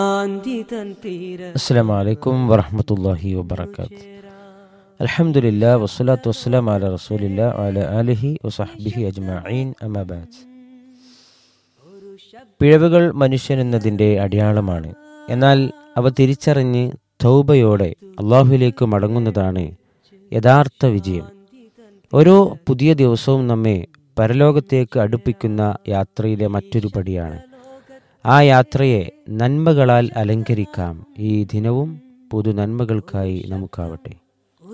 അസ്സാം വലൈക്കും വറഹമത്തല്ലാഹി വബർക്കാത്ത് അലഹമുല്ല വസ്സലാത്തു വസ്സലാം അല റസൂലില്ല അല അലിഹി വസഹബിഹി അജ്മഈൻ അമാബാദ് പിഴവുകൾ മനുഷ്യൻ എന്നതിൻ്റെ അടയാളമാണ് എന്നാൽ അവ തിരിച്ചറിഞ്ഞ് തൗബയോടെ അള്ളാഹുവിലേക്ക് മടങ്ങുന്നതാണ് യഥാർത്ഥ വിജയം ഓരോ പുതിയ ദിവസവും നമ്മെ പരലോകത്തേക്ക് അടുപ്പിക്കുന്ന യാത്രയിലെ മറ്റൊരു പടിയാണ് ആ യാത്രയെ നന്മകളാൽ അലങ്കരിക്കാം ഈ ദിനവും പുതു നന്മകൾക്കായി നമുക്കാവട്ടെ